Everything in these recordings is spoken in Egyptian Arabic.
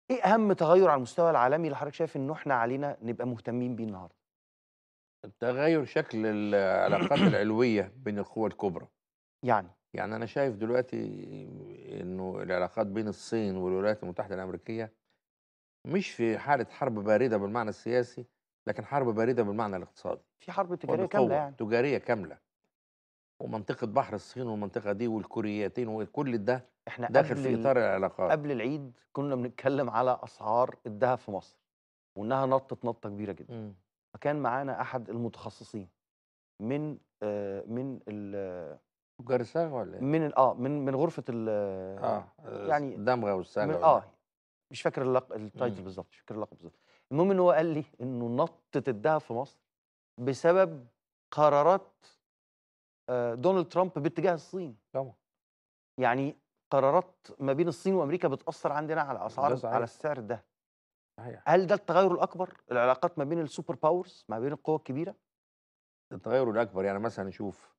إيه أهم تغيُّر على المستوى العالمي اللي حضرتك شايف إنه إحنا علينا نبقى مهتمين بيه النهارده؟ تغيُّر شكل العلاقات العلوية بين القوى الكبرى. يعني؟ يعني أنا شايف دلوقتي إنه العلاقات بين الصين والولايات المتحدة الأمريكية مش في حالة حرب باردة بالمعنى السياسي، لكن حرب باردة بالمعنى الاقتصادي. في حرب تجارية كاملة وبقوة، يعني. تجارية كاملة. ومنطقة بحر الصين والمنطقة دي والكوريتين وكل ده إحنا داخل قبل في ال إطار العلاقات. قبل العيد كنا بنتكلم على أسعار الدهب في مصر، وإنها نطّت نطّة كبيرة جدًا. إمم. فكان معانا أحد المتخصصين من آآ من ال تجار الصاغة والّا إيه؟ من ال آه، من من غرفة ال آه، آآ يعني الدمغة والصاغة من والّا آه، مش فاكر اللق الtitle إمم. بالضبط، مش فاكر اللقب بالضبط. المهم إن هو قال لي إنه نطّت الدهب في مصر بسبب قرارات آآ دونالد ترامب باتجاه الصين. طبعًا. يعني قرارات ما بين الصين وأمريكا بتأثّر عندنا على ده أسعار صحيح. على سعر الدهب. صحيح. هل ده التغيُّر الأكبر؟ العلاقات ما بين الsuper powers ما بين القوى الكبيرة؟ التغيُّر الأكبر، يعني مثلًا نشوف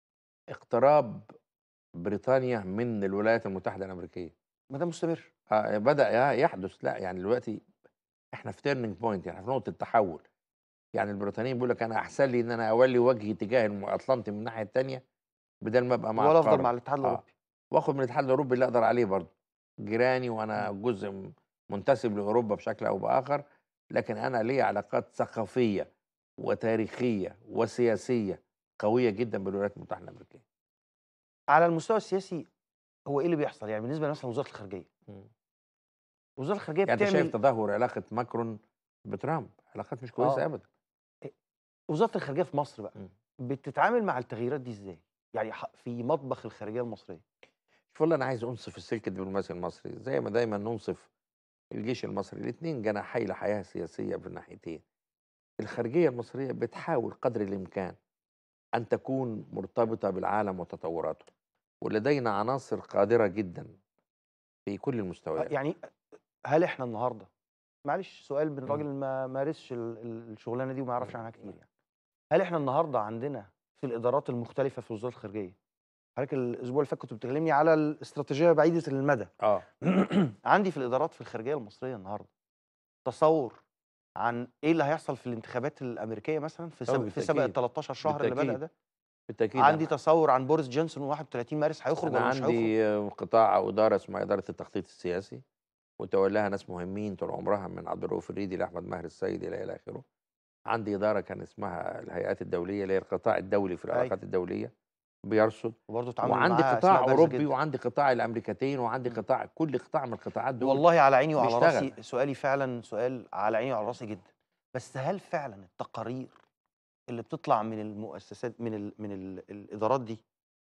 اقتراب بريطانيا من الولايات المتحدة الأمريكية. ما ده مستمر. آه، بدأ ي يحدث، لأ يعني دلوقتي إحنا في turning point يعني في نقطة تحوّل. يعني البريطانيين بيقولوا لك أنا أحسن لي إن أنا أولّي وجهي تجاه الم الأطلنطي من الناحية التانية، بدال ما أبقى مع ولا أفضل القارة. مع الاتحاد آه. الأوروبي. وآخُد من الاتحاد الأوروبي اللي أقدر عليه برضه. جيراني وأنا إمم. جزء م منتسب لأوروبا بشكل أو بآخر، لكن أنا ليّا علاقات ثقافية وتاريخية وسياسية قوية جدًا بالولايات المتحدة الأمريكية. على المستوى السياسي هو إيه اللي بيحصل؟ يعني بالنسبة مثلًا لوزارة الخارجية. إمم. وزارة الخارجية يعني أنت شايف بتعمل تدهور علاقة ماكرون بترامب، علاقات مش كويسة آه. أبدًا. أ وزارة الخارجية في مصر بقى، إمم. بتتعامل مع التغييرات دي إزاي؟ يعني ح في مطبخ الخارجية المصرية. شوف والله أنا عايز أنصف السلك الدبلوماسي المصري، زي ما دايمًا ننصف الجيش المصري، الاتنين جناحي لحياة سياسية في الناحيتين. الخارجية المصرية بتحاول قدر الإمكان أن تكون مرتبطة بالعالم وتطوراته، ولدينا عناصر قادرة جدًا في كل آه، المستويات. يعني هل إحنا النهارده معلش سؤال من إمم. راجل ما مارسش ال ال الشغلانة دي وما يعرفش إمم، عنها كتير إمم. يعني. هل إحنا النهارده عندنا في الإدارات المختلفة في وزارة الخارجية حضرتك الأسبوع اللي فات كنت بتكلمني على الاستراتيجية بعيدة المدى. آه. عندي في الإدارات في الخارجية المصرية النهارده تصوُّر عن إيه اللي هيحصل في الانتخابات الأمريكية مثلًا في طبعًا سب في سبق بالتأكيد. ال13 شهر اللي بدأ بالتأكيد. ده؟ بالتأكيد عندي أنا تصوُّر عن بوريس جونسون 31 مارس هيخرج أنا والّا مش هيخرج؟ عندي قطاع أو إدارة اسمها إدارة التخطيط السياسي، وتولاها ناس مهمين طول عمرها من عبد الرؤوف الريدي لأحمد ماهر السيد إلى إلى آخره. عندي إدارة كان اسمها الهيئات الدولية اللي هي القطاع الدولي في أيوه. العلاقات الدولية، بيرصد. وبرضه اتعامل وعندي معاها قطاع أسماء بارزة أوروبي جدًا. وعندي قطاع الأمريكتين وعندي إمم. قطاع كل قطاع من القطاعات دول والله على عيني وعلى بيشتغل. راسي، سؤالي فعلًا سؤال على عيني وعلى راسي جدًا. بس هل فعلًا التقارير اللي بتطلع من المؤسسات من ال من ال الإدارات دي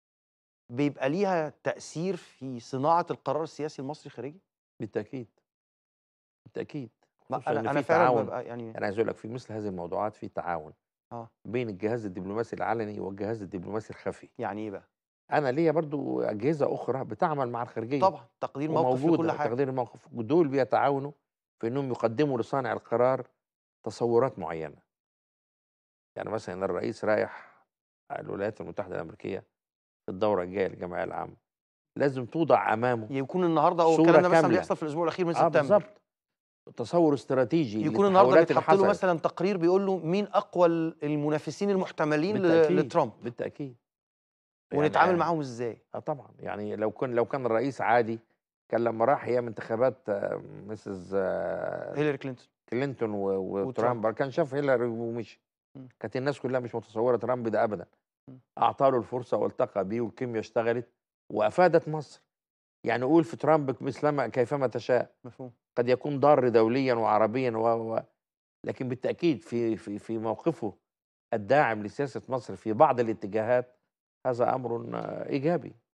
بيبقى ليها تأثير في صناعة القرار السياسي المصري الخارجي؟ بالتأكيد. بالتأكيد. ما خصوصًا أنا إن أنا في فعلًا تعاون بابقى يعني أنا عايز أقول لك في مثل هذه الموضوعات في تعاون آه. بين الجهاز الدبلوماسي العلني والجهاز الدبلوماسي الخفي. يعني إيه بقى؟ أنا ليّا برضه أجهزة أخرى بتعمل مع الخارجية. طبعًا، تقدير موقف في كل وموجودة حاجة. تقدير الموقف، ودول بيتعاونوا في إنهم يقدموا لصانع القرار تصورات معينة. يعني مثلًا الرئيس رايح الولايات المتحدة الأمريكية في الدورة الجاية للجمعية العامة، لازم توضع أمامه يكون النهارده هو صورة الكلام ده مثلًا كاملة. بيحصل في الأسبوع الأخير من آه سبتمبر. بالضبط. تصور استراتيجي يكون النهارده للتحولات اللي بيتحط له حصلت. مثلًا تقرير بيقول له مين أقوى ال المنافسين المحتملين ل بالتأكيد، لترامب. بالتأكيد. ونتعامل يعني معاهم إزاي؟ آه طبعًا، يعني لو كان لو كان الرئيس عادي كان لمّا راح أيام انتخابات مسز هيلاري كلينتون. كلينتون و وترامب. وترامب كان شاف هيلاري ومشي. إمم. كانت الناس كلها مش متصورة ترامب ده أبدًا. إمم. أعطى له الفرصة والتقى بيه والكيميا اشتغلت وأفادت مصر. يعني قُل في ترامب مثلما كيفما تشاء. مفهوم. قد يكون ضار دوليًا وعربيًا و و لكن بالتأكيد في في في موقفه الداعم لسياسة مصر في بعض الاتجاهات هذا أمر إيجابي.